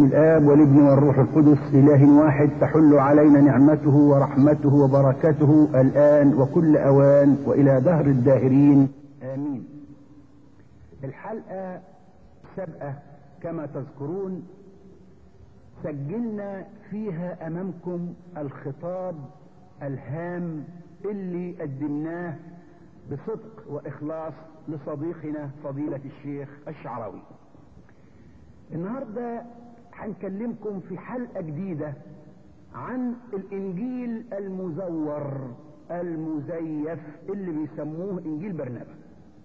بسم الآب والابن والروح القدس إله واحد تحل علينا نعمته ورحمته وبركته الآن وكل أوان وإلى دهر الداهرين آمين الحلقة سابقة كما تذكرون سجلنا فيها أمامكم الخطاب الهام اللي قدمناه بصدق وإخلاص لصديقنا فضيلة الشيخ الشعراوي النهاردة هنكلمكم في حلقة جديدة عن الانجيل المزور المزيف اللي بيسموه انجيل برنابا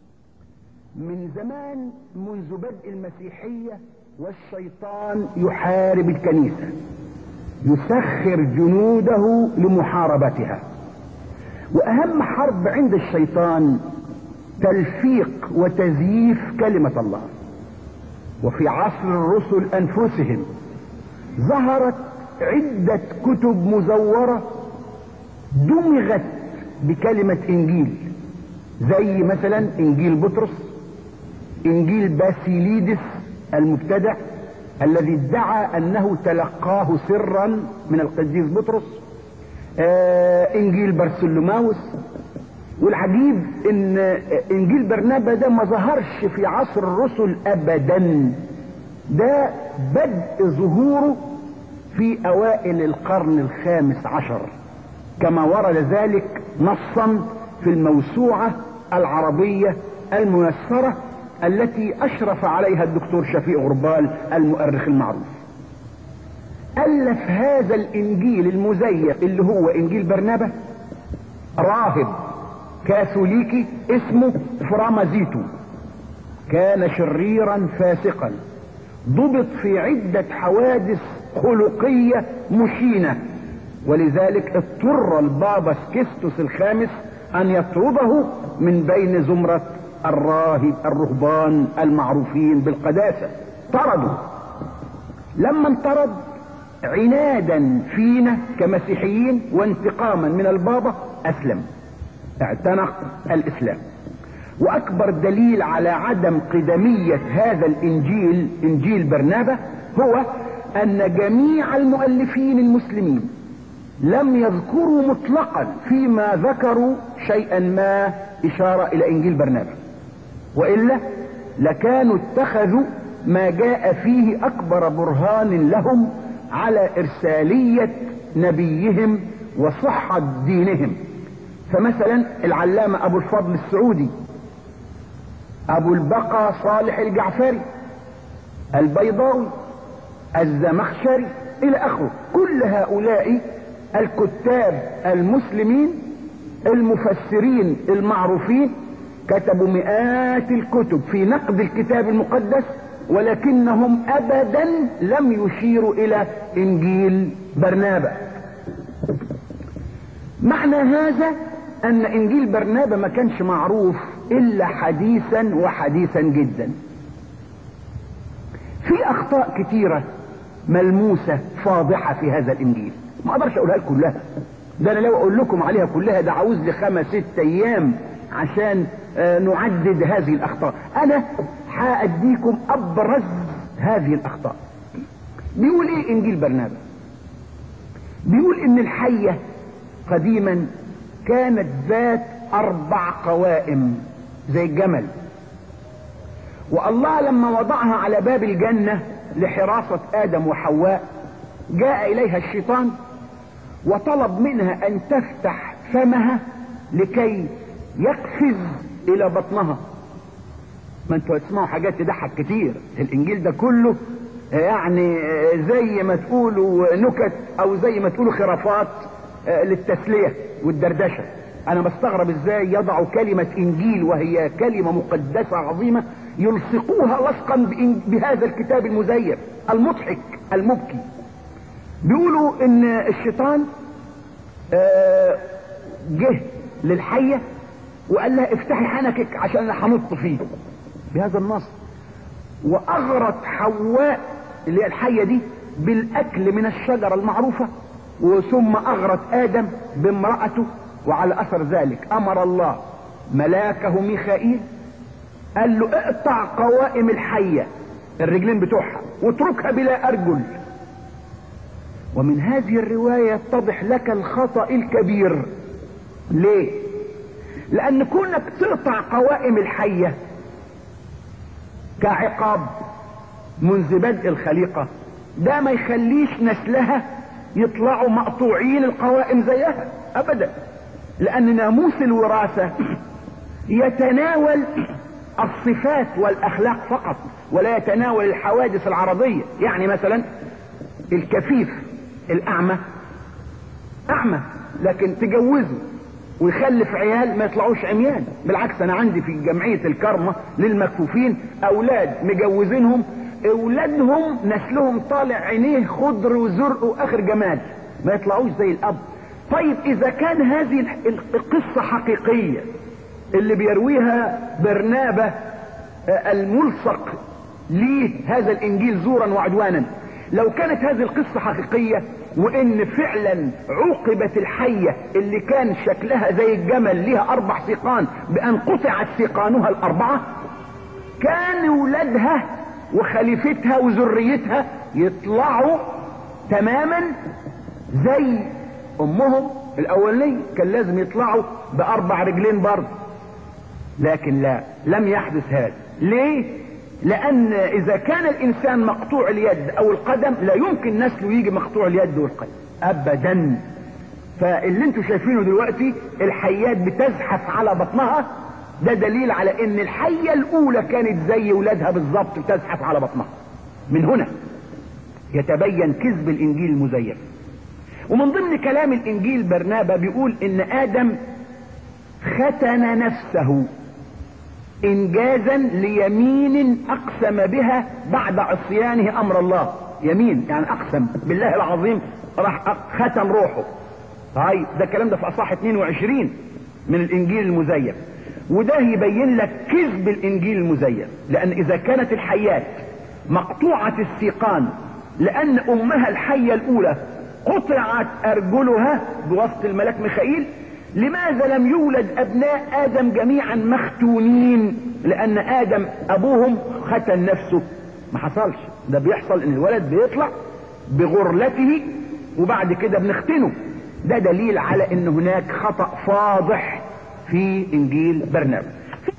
من زمان منذ بدء المسيحية والشيطان يحارب الكنيسة يسخر جنوده لمحاربتها واهم حرب عند الشيطان تلفيق وتزييف كلمة الله وفي عصر الرسل انفسهم ظهرت عدة كتب مزورة دمغت بكلمة انجيل زي مثلا انجيل بطرس انجيل باسيليدس المبتدع الذي ادعى انه تلقاه سرا من القديس بطرس آه انجيل برسلماوس والعجيب ان انجيل برنابا ده ما ظهرش في عصر الرسل ابدا ده بدء ظهوره في اوائل القرن الخامس عشر كما ورد ذلك نصا في الموسوعة العربية الميسرة التي اشرف عليها الدكتور شفيق غربال المؤرخ المعروف الف هذا الانجيل المزيف اللي هو انجيل برنابا راهب كاثوليكي اسمه فرامازيتو كان شريرا فاسقا ضبط في عدة حوادث خلقية مشينة ولذلك اضطر البابا سكستوس الخامس ان يطرده من بين زمرة الراهب الرهبان المعروفين بالقداسة طردوا لما انطرد عنادا فينا كمسيحيين وانتقاما من البابا اسلم اعتنق الاسلام واكبر دليل على عدم قدمية هذا الانجيل انجيل برنابا هو ان جميع المؤلفين المسلمين لم يذكروا مطلقا فيما ذكروا شيئا ما اشارة الى انجيل برنابا والا لكانوا اتخذوا ما جاء فيه اكبر برهان لهم على ارسالية نبيهم وصحة دينهم فمثلا العلامة ابو الفضل السعودي ابو البقى صالح الجعفري البيضاوي الزمخشري الى اخره كل هؤلاء الكتاب المسلمين المفسرين المعروفين كتبوا مئات الكتب في نقد الكتاب المقدس ولكنهم ابدا لم يشيروا الى انجيل برنابا معنى هذا ان انجيل برنابا ما كانش معروف الا حديثا وحديثا جدا في اخطاء كتيرة ملموسة فاضحة في هذا الانجيل ما اقدرش اقولها لكم كلها ده انا لو اقول لكم عليها كلها ده عاوز لي خمس ست ايام عشان آه نعدد هذه الاخطاء انا هاديكم ابرز هذه الاخطاء بيقول ايه انجيل برنابا بيقول ان الحية قديما كانت ذات اربع قوائم زي الجمل والله لما وضعها على باب الجنة لحراسة ادم وحواء جاء اليها الشيطان وطلب منها ان تفتح فمها لكي يقفز الى بطنها ما انتوا هتسمعوا حاجات تضحك كتير الانجيل ده كله يعني زي ما تقولوا نكت او زي ما تقولوا خرافات للتسلية والدردشة انا بستغرب ازاي يضعوا كلمة انجيل وهي كلمة مقدسة عظيمة يلصقوها لصقا بهذا الكتاب المزيف المضحك المبكي بيقولوا ان الشيطان جه للحية وقال لها افتحي حنكك عشان انا هنط فيه بهذا النص واغرت حواء اللي هي الحية دي بالاكل من الشجرة المعروفة وثم اغرت ادم بامرأته وعلى اثر ذلك امر الله ملاكه ميخائيل قال له اقطع قوائم الحية الرجلين بتوعها واتركها بلا ارجل ومن هذه الرواية يتضح لك الخطأ الكبير ليه لان كونك تقطع قوائم الحية كعقاب منذ بدء الخليقة ده ما يخليش نسلها يطلعوا مقطوعين القوائم زيها ابدا لان ناموس الوراثة يتناول الصفات والاخلاق فقط ولا يتناول الحوادث العرضية يعني مثلا الكفيف الاعمى اعمى لكن تجوزه ويخلف عيال ما يطلعوش عميان بالعكس انا عندي في جمعية الكرمة للمكفوفين اولاد مجوزينهم اولادهم نسلهم طالع عينيه خضر وزرق واخر جمال ما يطلعوش زي الاب طيب اذا كان هذه القصة حقيقية اللي بيرويها برنابة الملصق ليه هذا الانجيل زورا وعدوانا لو كانت هذه القصة حقيقية وان فعلا عوقبت الحية اللي كان شكلها زي الجمل ليها اربع سيقان بان قطعت سيقانها الاربعة كان ولادها وخليفتها وذريتها يطلعوا تماما زي امهم الاولانية كان لازم يطلعوا باربع رجلين برضه لكن لا لم يحدث هذا ليه لان اذا كان الانسان مقطوع اليد او القدم لا يمكن نسله يجي مقطوع اليد والقدم ابدا فاللي انتوا شايفينه دلوقتي الحيات بتزحف على بطنها ده دليل على ان الحية الاولى كانت زي ولادها بالظبط بتزحف على بطنها من هنا يتبين كذب الانجيل المزيف ومن ضمن كلام الانجيل برنابا بيقول ان ادم ختن نفسه انجازا ليمين اقسم بها بعد عصيانه امر الله يمين يعني اقسم بالله العظيم راح ختم روحه هاي ده الكلام ده في اصح 22 من الانجيل المزيف وده يبين لك كذب الانجيل المزيف لان اذا كانت الحيات مقطوعة السيقان لان امها الحية الاولى قطعت ارجلها بواسطة الملاك ميخائيل لماذا لم يولد ابناء ادم جميعا مختونين لان ادم ابوهم ختن نفسه ما حصلش ده بيحصل ان الولد بيطلع بغرلته وبعد كده بنختنه ده دليل على ان هناك خطأ فاضح في انجيل برنابا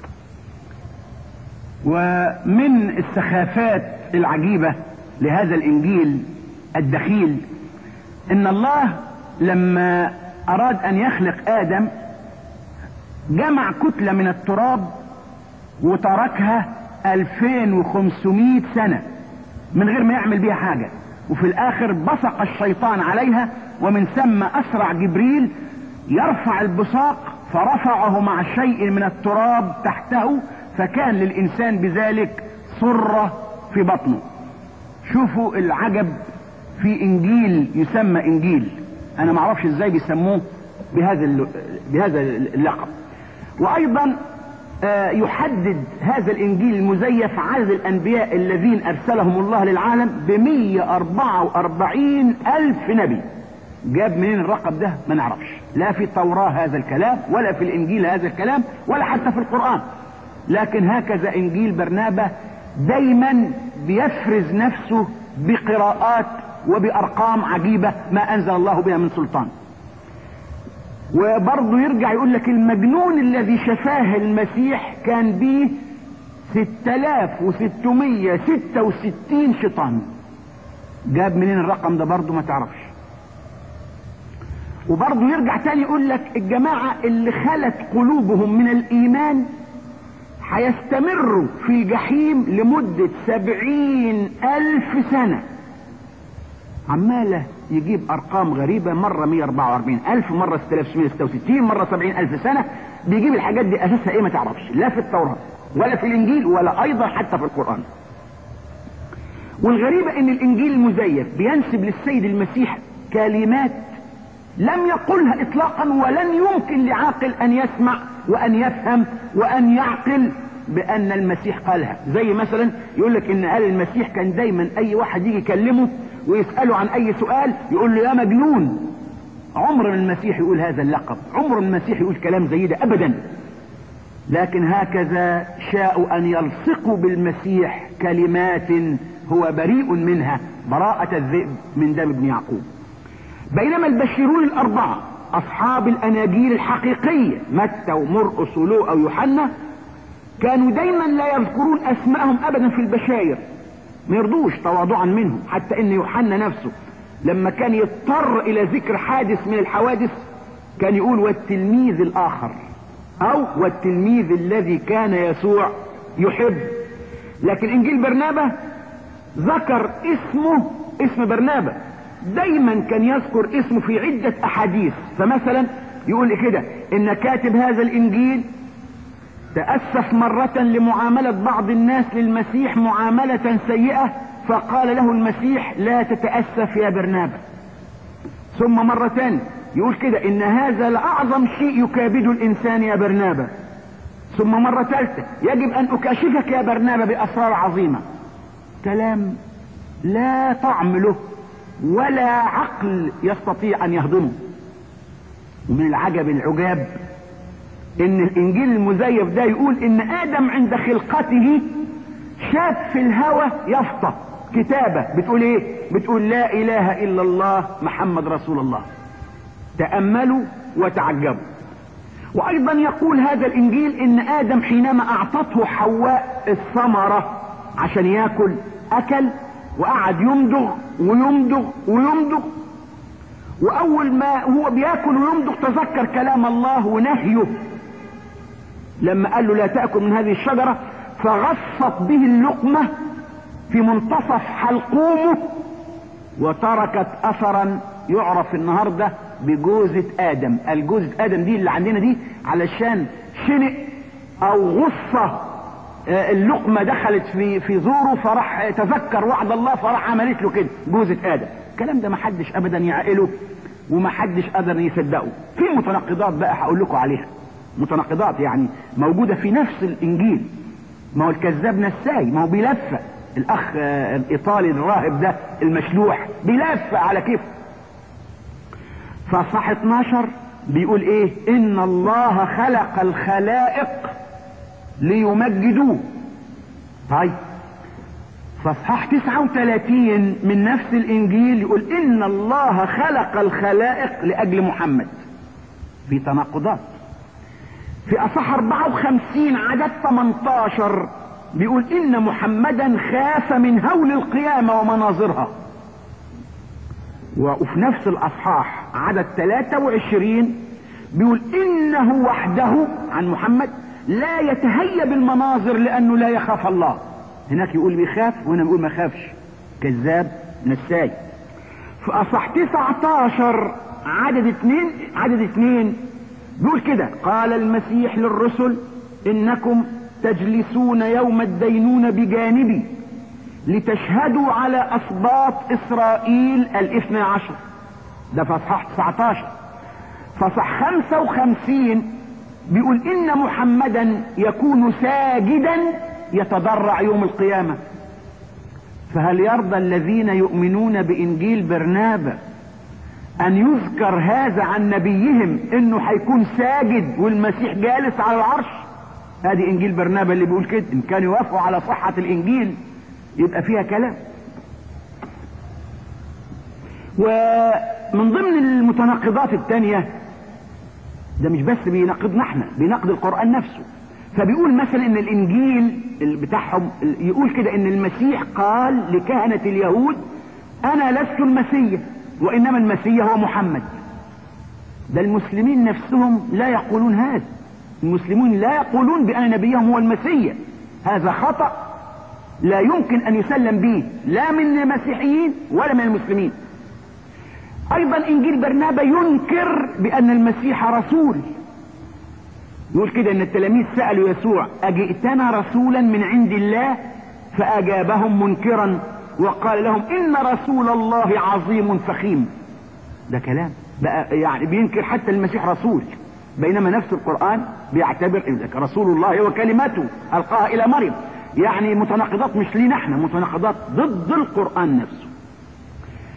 ومن السخافات العجيبة لهذا الانجيل الدخيل ان الله لما اراد ان يخلق ادم جمع كتلة من التراب وتركها 2500 سنة من غير ما يعمل بيها حاجة وفي الاخر بصق الشيطان عليها ومن ثم اسرع جبريل يرفع البصاق فرفعه مع شيء من التراب تحته فكان للانسان بذلك صرة في بطنه شوفوا العجب في انجيل يسمى انجيل انا ما اعرفش ازاي بيسموه بهذا بهذا اللقب وايضا آه يحدد هذا الانجيل المزيف عدد الانبياء الذين ارسلهم الله للعالم ب 144 الف نبي جاب منين الرقم ده ما نعرفش لا في التوراة هذا الكلام ولا في الانجيل هذا الكلام ولا حتى في القرآن لكن هكذا انجيل برنابة دايما بيفرز نفسه بقراءات وبارقام عجيبة ما انزل الله بها من سلطان وبرضه يرجع يقول لك المجنون الذي شفاه المسيح كان به 6666 شيطان جاب منين الرقم ده برضه ما تعرفش وبرضه يرجع تاني يقول لك الجماعة اللي خلت قلوبهم من الايمان هيستمروا في الجحيم لمدة سبعين الف سنة عمالة يجيب ارقام غريبة مرة 144 الف مرة 6666 مرة 70 الف سنة بيجيب الحاجات دي اساسها ايه ما تعرفش لا في التوراة ولا في الانجيل ولا ايضا حتى في القرآن والغريبة ان الانجيل المزيف بينسب للسيد المسيح كلمات لم يقلها اطلاقا ولن يمكن لعاقل ان يسمع وان يفهم وان يعقل بان المسيح قالها زي مثلا يقول لك ان قال المسيح كان دايما اي واحد يجي يكلمه ويسأله عن اي سؤال يقول له يا مجنون عمر المسيح يقول هذا اللقب عمر المسيح يقول كلام زي ده ابدا لكن هكذا شاءوا ان يلصقوا بالمسيح كلمات هو بريء منها براءة الذئب من دم ابن يعقوب بينما البشرون الاربعة اصحاب الاناجيل الحقيقية متى ومرقس ولوقا ويوحنا كانوا دايما لا يذكرون اسماءهم ابدا في البشاير ما يرضوش تواضعا منهم حتى ان يوحنا نفسه لما كان يضطر الى ذكر حادث من الحوادث كان يقول والتلميذ الاخر او والتلميذ الذي كان يسوع يحب لكن انجيل برنابا ذكر اسمه اسم برنابا دايما كان يذكر اسمه في عدة احاديث فمثلا يقول كده ان كاتب هذا الانجيل تأسف مرة لمعاملة بعض الناس للمسيح معاملة سيئة فقال له المسيح لا تتأسف يا برنابا ثم مرة تانية يقول كده ان هذا لأعظم شيء يكابد الانسان يا برنابا ثم مرة ثالثة يجب ان اكاشفك يا برنابا باسرار عظيمة كلام لا طعم له ولا عقل يستطيع ان يهضمه ومن العجب العجاب ان الانجيل المزيف ده يقول ان ادم عند خلقته شاف في الهوى يفطى كتابة بتقول ايه بتقول لا اله الا الله محمد رسول الله تأملوا وتعجبوا وايضا يقول هذا الانجيل ان ادم حينما اعطته حواء الثمرة عشان ياكل اكل وقعد يمضغ ويمضغ ويمضغ واول ما هو بياكل ويمضغ تذكر كلام الله ونهيه لما قال له لا تأكل من هذه الشجرة فغصت به اللقمة في منتصف حلقومه وتركت اثرا يعرف النهاردة بجوزة ادم الجوزة ادم دي اللي عندنا دي علشان شنق او غصة اللقمة دخلت في في زوره فراح تذكر وعد الله فراح عملت له كده جوزة ادم الكلام ده محدش ابدا يعقله ومحدش قدر يصدقه في متناقضات بقى هقول لكم عليها متناقضات يعني موجودة في نفس الانجيل ما هو الكذاب نساي ما هو بيلف الاخ الايطالي الراهب ده المشلوح بيلف على كيف فصح 12 بيقول ايه ان الله خلق الخلائق ليمجدوه طيب فصحاح 39 من نفس الانجيل يقول ان الله خلق الخلائق لاجل محمد في تناقضات في اصح 54 عدد 18 بيقول ان محمدا خاف من هول القيامة ومناظرها وفي نفس الاصحاح عدد 23 بيقول انه وحده عن محمد لا يتهيب المناظر لانه لا يخاف الله هناك يقول بيخاف وهنا بيقول ما خافش كذاب نساي في اصح 19 عدد اثنين عدد اثنين بيقول كده قال المسيح للرسل انكم تجلسون يوم الدينون بجانبي لتشهدوا على اسباط اسرائيل الاثنى عشر ده في اصحاح 19 فصح 55 بيقول ان محمدا يكون ساجدا يتضرع يوم القيامة فهل يرضى الذين يؤمنون بانجيل برنابا ان يذكر هذا عن نبيهم انه هيكون ساجد والمسيح جالس على العرش ادي انجيل برنابا اللي بيقول كده ان كانوا يوافقوا على صحة الانجيل يبقى فيها كلام ومن ضمن المتناقضات التانية ده مش بس بيناقضنا احنا بيناقض القرآن نفسه فبيقول مثلا ان الانجيل بتاعهم يقول كده ان المسيح قال لكهنة اليهود انا لست المسيح وانما المسيح هو محمد ده المسلمين نفسهم لا يقولون هذا المسلمون لا يقولون بان نبيهم هو المسيح هذا خطأ لا يمكن ان يسلم به لا من المسيحيين ولا من المسلمين ايضا انجيل برنابا ينكر بان المسيح رسول يقول كده ان التلاميذ سألوا يسوع اجئتنا رسولا من عند الله فاجابهم منكرا وقال لهم ان رسول الله عظيم فخيم ده كلام بقى يعني بينكر حتى المسيح رسول بينما نفس القرآن بيعتبر رسول الله وكلمته القاها الى مريم يعني متناقضات مش لينا احنا متناقضات ضد القرآن نفسه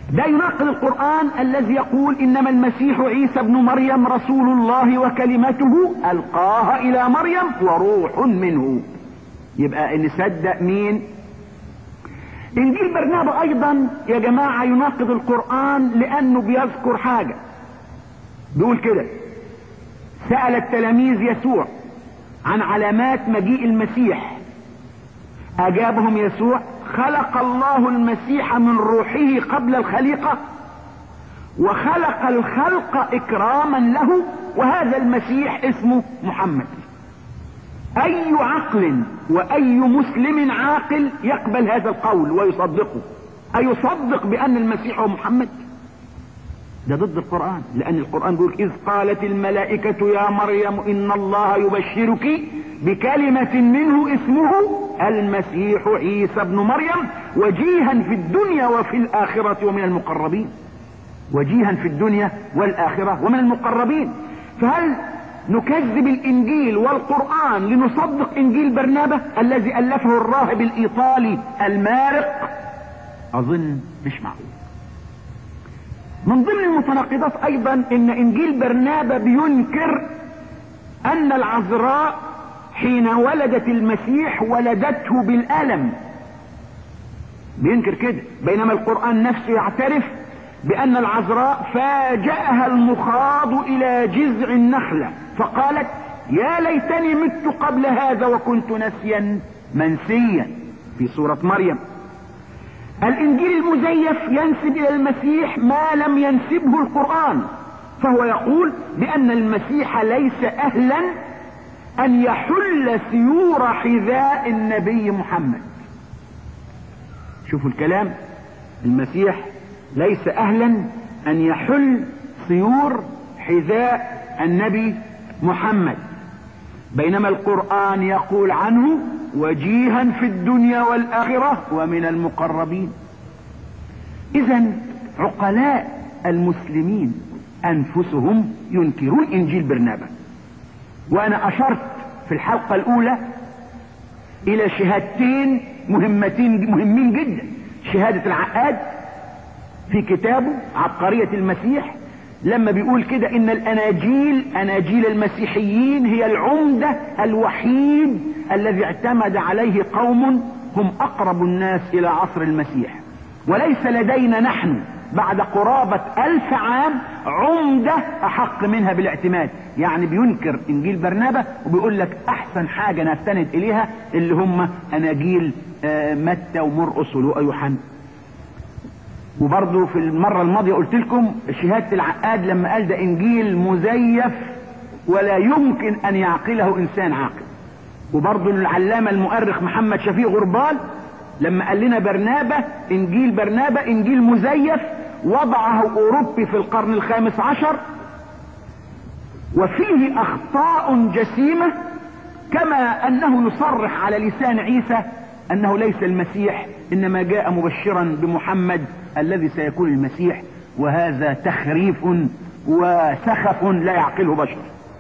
ده يناقض القرآن الذي يقول إنما المسيح عيسى بن مريم رسول الله وكلمته ألقاها إلى مريم وروح منه يبقى نصدق مين انجيل برنابا ايضا يا جماعة يناقض القرآن لانه بيذكر حاجة بيقول كده سأل التلاميذ يسوع عن علامات مجيء المسيح اجابهم يسوع خلق الله المسيح من روحه قبل الخليقة وخلق الخلق اكراما له وهذا المسيح اسمه محمد اي عقل واي مسلم عاقل يقبل هذا القول ويصدقه ايصدق بان المسيح هو محمد ده ضد القرآن لان القرآن بيقول اذ قالت الملائكة يا مريم ان الله يبشرك بكلمة منه اسمه المسيح عيسى ابن مريم وجيها في الدنيا وفي الاخرة ومن المقربين وجيها في الدنيا والاخرة ومن المقربين فهل نكذب الانجيل والقرآن لنصدق انجيل برنابة الذي الفه الراهب الايطالي المارق اظن مش معقول من ضمن المتناقضات ايضا ان انجيل برنابة بينكر ان العذراء حين ولدت المسيح ولدته بالالم بينكر كده بينما القرآن نفسه يعترف بان العذراء فاجأها المخاض الى جذع النخلة فقالت يا ليتني مت قبل هذا وكنت نسيا منسيا في سورة مريم الانجيل المزيف ينسب الى المسيح ما لم ينسبه القرآن فهو يقول بان المسيح ليس اهلا ان يحل سيور حذاء النبي محمد شوفوا الكلام المسيح ليس اهلا ان يحل سيور حذاء النبي محمد بينما القرآن يقول عنه وجيها في الدنيا والآخرة ومن المقربين إذا عقلاء المسلمين أنفسهم ينكرون إنجيل برنابا وأنا أشرت في الحلقة الأولى إلى شهادتين مهمتين مهمين جدا شهادة العقاد في كتابه عبقرية المسيح لما بيقول كده ان الاناجيل اناجيل المسيحيين هي العمدة الوحيد الذي اعتمد عليه قوم هم اقرب الناس الى عصر المسيح وليس لدينا نحن بعد قرابة الف عام عمدة احق منها بالاعتماد يعني بينكر انجيل برنابة وبيقول لك احسن حاجة نستند اليها اللي هم اناجيل متى ومرقس ولوقا يوحنا وبرضه في المرة الماضية قلت لكم شهادة العقاد لما قال ده انجيل مزيف ولا يمكن ان يعقله انسان عاقل وبرضه العلامة المؤرخ محمد شفيق غربال لما قال لنا برنابة انجيل برنابة انجيل مزيف وضعه اوروبي في القرن الخامس عشر وفيه اخطاء جسيمة كما انه يصرح على لسان عيسى انه ليس المسيح انما جاء مبشرا بمحمد الذي سيكون المسيح وهذا تخريف وسخف لا يعقله بشر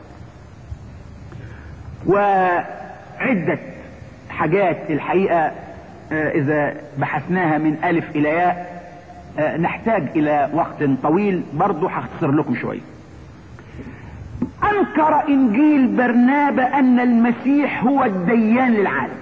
وعدة حاجات الحقيقة اذا بحثناها من الف الى ياء نحتاج الى وقت طويل برضو هختصر لكم شوية انكر انجيل برنابا ان المسيح هو الديان للعالم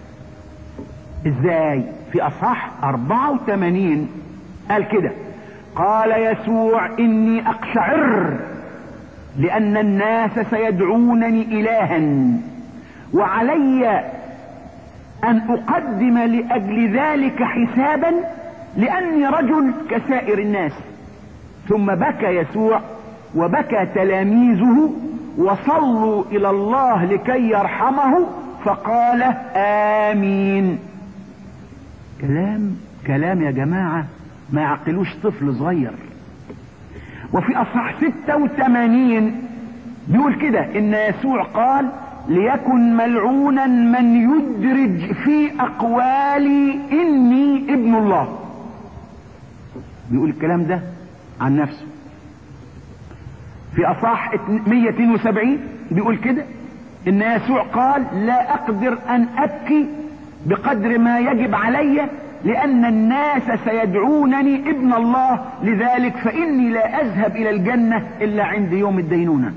ازاي في اصحاح 84 قال كده قال يسوع اني اقشعر لان الناس سيدعونني الها وعلي ان اقدم لاجل ذلك حسابا لاني رجل كسائر الناس ثم بكى يسوع وبكى تلاميذه وصلوا الى الله لكي يرحمه فقال امين كلام كلام يا جماعة ما يعقلوش طفل صغير وفي اصحاح 86 بيقول كده ان يسوع قال ليكن ملعونا من يدرج في اقوالي اني ابن الله بيقول الكلام ده عن نفسه في اصحاح 172 بيقول كده ان يسوع قال لا اقدر ان ابكي بقدر ما يجب علي لان الناس سيدعونني ابن الله لذلك فاني لا اذهب الى الجنة الا عند يوم الدينونة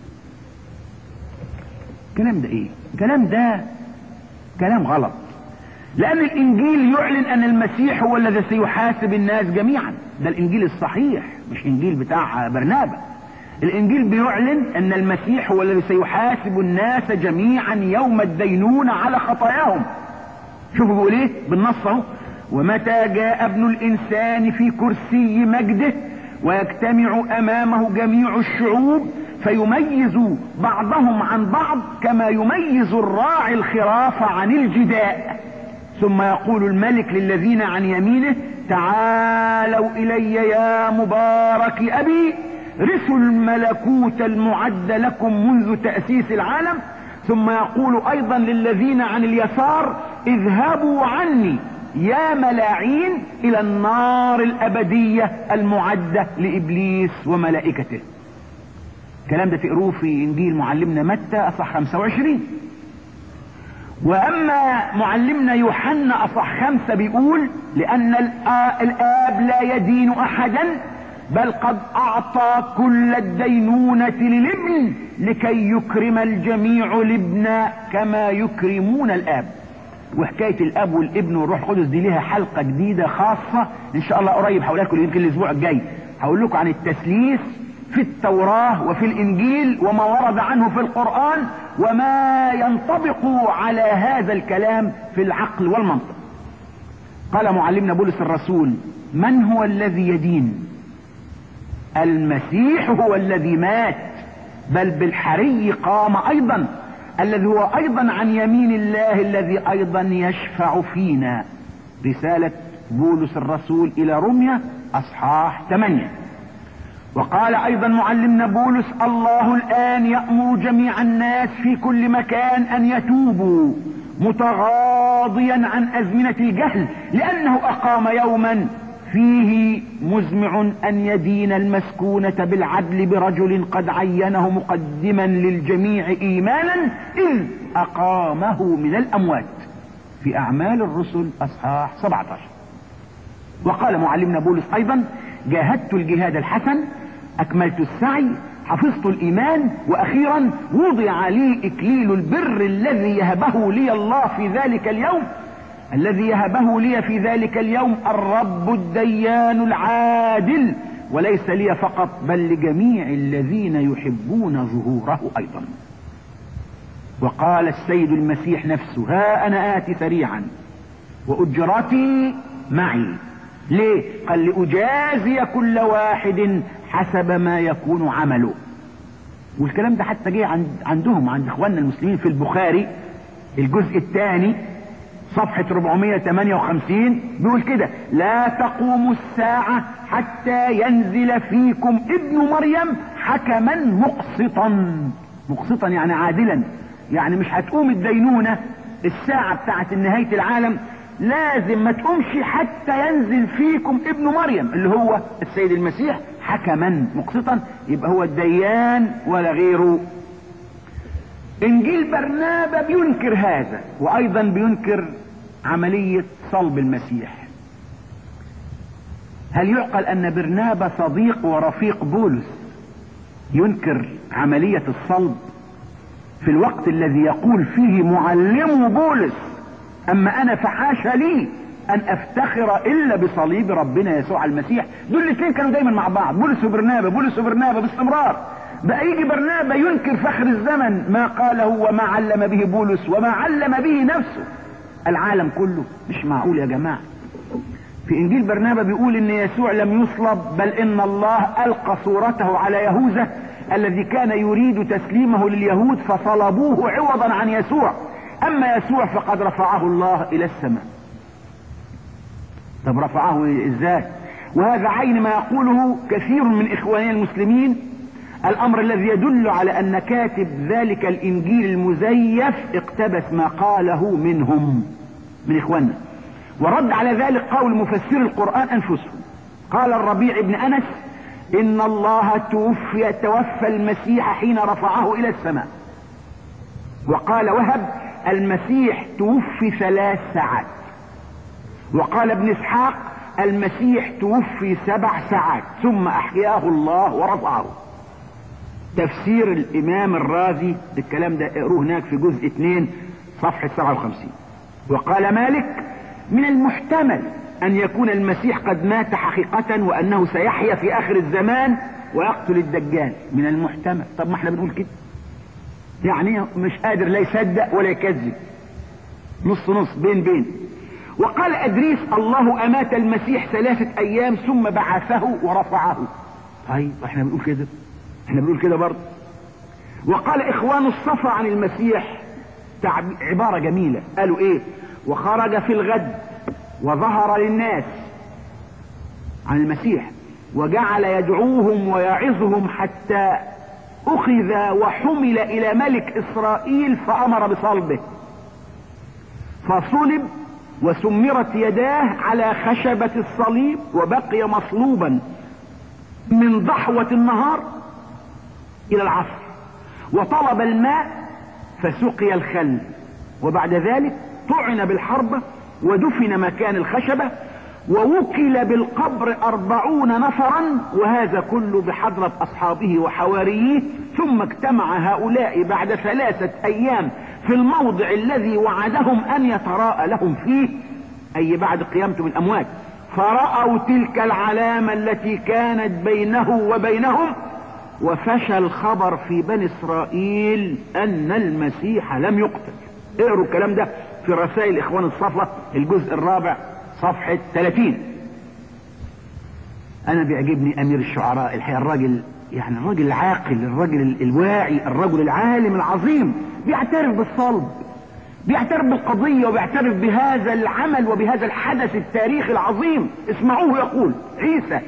الكلام ده ايه الكلام ده كلام غلط لان الانجيل يعلن ان المسيح هو الذي سيحاسب الناس جميعا ده الانجيل الصحيح مش انجيل بتاع برنابا الانجيل بيعلن ان المسيح هو الذي سيحاسب الناس جميعا يوم الدينونة على خطاياهم شوفوا بيقول ايه بالنص اهو ومتى جاء ابن الانسان في كرسي مجده ويجتمع امامه جميع الشعوب فيميز بعضهم عن بعض كما يميز الراعي الخراف عن الجداء ثم يقول الملك للذين عن يمينه تعالوا الي يا مبارك ابي رثوا الملكوت المعد لكم منذ تأسيس العالم ثم يقول ايضا للذين عن اليسار اذهبوا عني يا ملاعين الى النار الابدية المعدة لابليس وملائكته الكلام ده تقروه في انجيل معلمنا متى اصح 25 واما معلمنا يوحنا اصح خمسة بيقول لان الاب لا يدين احدا بل قد اعطى كل الدينونة للابن لكي يكرم الجميع الابن كما يكرمون الاب وحكاية الاب والابن والروح القدس دي لها حلقة جديدة خاصة ان شاء الله قريب هقولها لكم يمكن الاسبوع الجاي هقول لكم عن التثليث في التوراة وفي الانجيل وما ورد عنه في القرآن وما ينطبق على هذا الكلام في العقل والمنطق قال معلمنا بولس الرسول من هو الذي يدين المسيح هو الذي مات بل بالحري قام ايضا الذي هو ايضا عن يمين الله الذي ايضا يشفع فينا رسالة بولس الرسول الى روميا اصحاح 8 وقال ايضا معلمنا بولس الله الان يأمر جميع الناس في كل مكان ان يتوبوا متغاضيا عن ازمنة الجهل لانه اقام يوما فيه مزمع ان يدين المسكونة بالعدل برجل قد عينه مقدما للجميع ايمانا اذ اقامه من الاموات في اعمال الرسل اصحاح 17 وقال معلمنا بولس ايضا جاهدت الجهاد الحسن اكملت السعي حفظت الايمان واخيرا وضع لي اكليل البر الذي يهبه لي الله في ذلك اليوم الذي يهبه لي في ذلك اليوم الرب الديان العادل وليس لي فقط بل لجميع الذين يحبون ظهوره ايضا وقال السيد المسيح نفسه ها انا اتي سريعا واجرتي معي ليه قال لاجازي كل واحد حسب ما يكون عمله والكلام ده حتى جه عند عندهم عند اخواننا المسلمين في البخاري الجزء الثاني صفحة 458 بيقول كده لا تقوم الساعة حتى ينزل فيكم ابن مريم حكما مقسطا مقسطا يعني عادلا يعني مش هتقوم الدينونة الساعة بتاعت نهاية العالم لازم ما تقومش حتى ينزل فيكم ابن مريم اللي هو السيد المسيح حكما مقسطا يبقى هو الديان ولا غيره انجيل برنابا بينكر هذا وايضا بينكر عملية صلب المسيح هل يعقل ان برنابا صديق ورفيق بولس ينكر عملية الصلب في الوقت الذي يقول فيه معلم بولس اما انا فحاشا لي ان افتخر الا بصليب ربنا يسوع المسيح دول الاثنين كانوا دايما مع بعض بولس وبرنابا بولس وبرنابا باستمرار بقى يجي برنابا ينكر فخر الزمن ما قاله وما علم به بولس وما علم به نفسه العالم كله مش معقول يا جماعة في انجيل برنابا بيقول ان يسوع لم يصلب بل ان الله القى صورته على يهوذا الذي كان يريد تسليمه لليهود فصلبوه عوضا عن يسوع اما يسوع فقد رفعه الله الى السماء طب رفعه ازاي وهذا عين ما يقوله كثير من اخواننا المسلمين الامر الذي يدل على ان كاتب ذلك الانجيل المزيف اقتبس ما قاله منهم من اخواننا ورد على ذلك قول مفسر القرآن انفسهم قال الربيع بن انس ان الله توفي توفى المسيح حين رفعه الى السماء وقال وهب المسيح توفي ثلاث ساعات وقال ابن اسحاق المسيح توفي سبع ساعات ثم احياه الله ورفعه تفسير الامام الرازي الكلام ده اقروه هناك في جزء 2 صفحة 57 وقال مالك من المحتمل ان يكون المسيح قد مات حقيقة وانه سيحيا في اخر الزمان ويقتل الدجال من المحتمل طب ما احنا بنقول كده يعني مش قادر لا يصدق ولا يكذب نص نص بين بين وقال ادريس الله امات المسيح ثلاثة ايام ثم بعثه ورفعه طيب احنا بنقول كده احنا بنقول كده برضه وقال اخوان الصفا عن المسيح عبارة جميلة قالوا ايه وخرج في الغد وظهر للناس عن المسيح وجعل يدعوهم ويعظهم حتى اخذ وحمل الى ملك اسرائيل فامر بصلبه فصلب وسمرت يداه على خشبة الصليب وبقي مصلوبا من ضحوة النهار الى العصر وطلب الماء فسقي الخل وبعد ذلك طعن بالحربة ودفن مكان الخشبة ووكل بالقبر أربعون نفرا وهذا كله بحضرة أصحابه وحواريه ثم اجتمع هؤلاء بعد ثلاثة أيام في الموضع الذي وعدهم أن يتراءى لهم فيه أي بعد قيامته من الأموات فرأوا تلك العلامة التي كانت بينه وبينهم وفشى الخبر في بني إسرائيل أن المسيح لم يقتل اقروا الكلام ده في رسائل إخوان الصفوة الجزء الرابع صفحة 30 انا بيعجبني امير الشعراء الحقيقة الراجل يعني الراجل العاقل الراجل الواعي الرجل العالم العظيم بيعترف بالصلب بيعترف بالقضية وبيعترف بهذا العمل وبهذا الحدث التاريخي العظيم اسمعوه يقول عيسى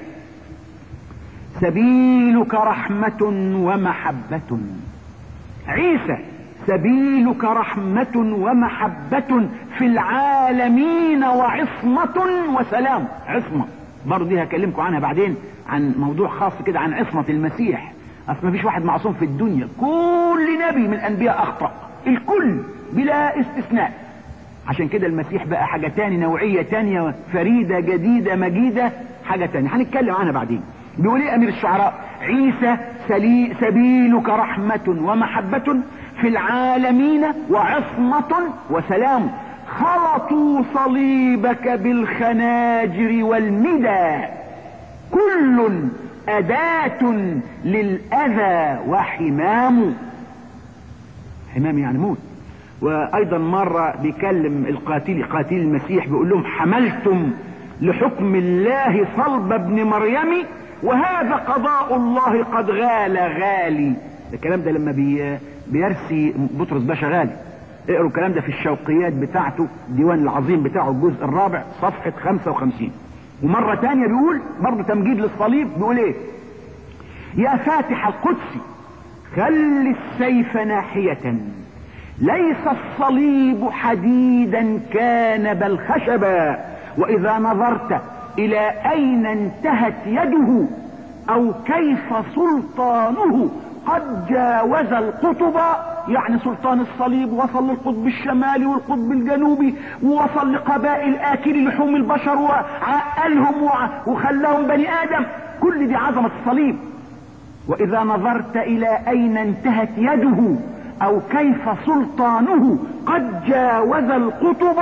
سبيلك رحمة ومحبة عيسى سبيلك رحمة ومحبة في العالمين وعصمة وسلام عصمة برضه دي هكلمكم عنها بعدين عن موضوع خاص كده عن عصمة المسيح اصل مفيش واحد معصوم في الدنيا كل نبي من الانبياء اخطأ الكل بلا استثناء عشان كده المسيح بقى حاجة تاني نوعية تانية فريدة جديدة مجيدة حاجة تانية هنتكلم عنها بعدين بيقول ايه امير الشعراء عيسى سلي سبيلك رحمة ومحبة في العالمين وعصمة وسلام خلطوا صليبك بالخناجر والمدى كل أداة للأذى وحمام حمام يعني موت وأيضا مرة بيكلم القاتل قاتل المسيح بيقول لهم حملتم لحكم الله صلب ابن مريم وهذا قضاء الله قد غال غالي الكلام ده لما بي بيرسي بطرس باشا غالي اقروا الكلام ده في الشوقيات بتاعته الديوان العظيم بتاعه الجزء الرابع صفحة 55 ومرة تانية بيقول برضه تمجيد للصليب بيقول ايه يا فاتح القدس خل السيف ناحية ليس الصليب حديدا كان بل خشبا واذا نظرت الى اين انتهت يده او كيف سلطانه قد جاوز القطب يعني سلطان الصليب وصل للقطب الشمالي والقطب الجنوبي ووصل لقبائل اكل لحوم البشر وعقلهم وخلاهم بني ادم كل دي عظمة الصليب واذا نظرت الى اين انتهت يده او كيف سلطانه قد جاوز القطب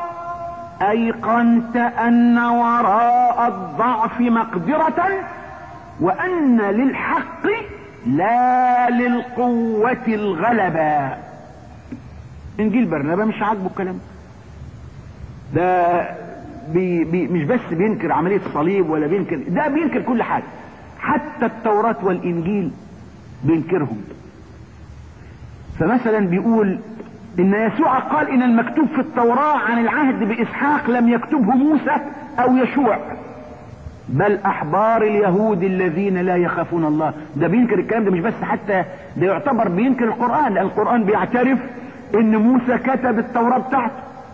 ايقنت ان وراء الضعف مقدرة وان للحق لا للقوة الغلبة انجيل برنابا مش عاجبه الكلام ده بي بي مش بس بينكر عملية الصليب ولا بينكر ده بينكر كل حاجة حتى التوراة والانجيل بينكرهم فمثلا بيقول ان يسوع قال ان المكتوب في التوراة عن العهد باسحاق لم يكتبه موسى او يشوع بل احبار اليهود الذين لا يخافون الله ده بينكر الكلام ده مش بس حتى ده يعتبر بينكر القرآن لان القرآن بيعترف ان موسى كتب التوراة بتاعته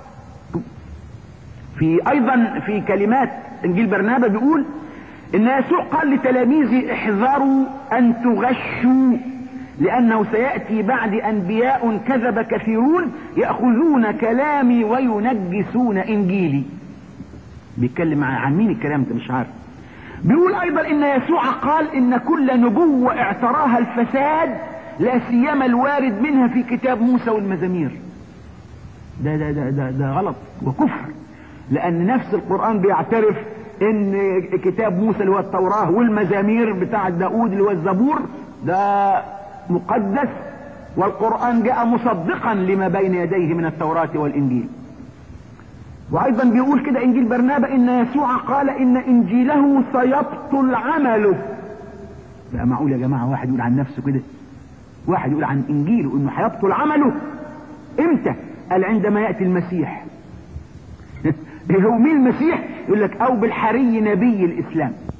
في ايضا في كلمات انجيل برنابا بيقول ان يسوع قال لتلاميذه احذروا ان تغشوا لانه سيأتي بعد انبياء كذب كثيرون يأخذون كلامي وينجسون انجيلي بيتكلم عن مين الكلام ده مش عارف بيقول ايضا ان يسوع قال ان كل نبوة اعتراها الفساد لا سيما الوارد منها في كتاب موسى والمزامير ده ده ده ده, ده غلط وكفر لان نفس القرآن بيعترف ان كتاب موسى اللي هو التوراة والمزامير بتاع داود اللي هو الزبور ده مقدس والقرآن جاء مصدقا لما بين يديه من التوراة والانجيل وايضا بيقول كده انجيل برنابا ان يسوع قال ان انجيله سيبطل عمله لا معقول يا جماعة واحد يقول عن نفسه كده واحد يقول عن انجيله انه هيبطل عمله امتى قال عندما يأتي المسيح هو مين المسيح يقول لك او بالحري نبي الاسلام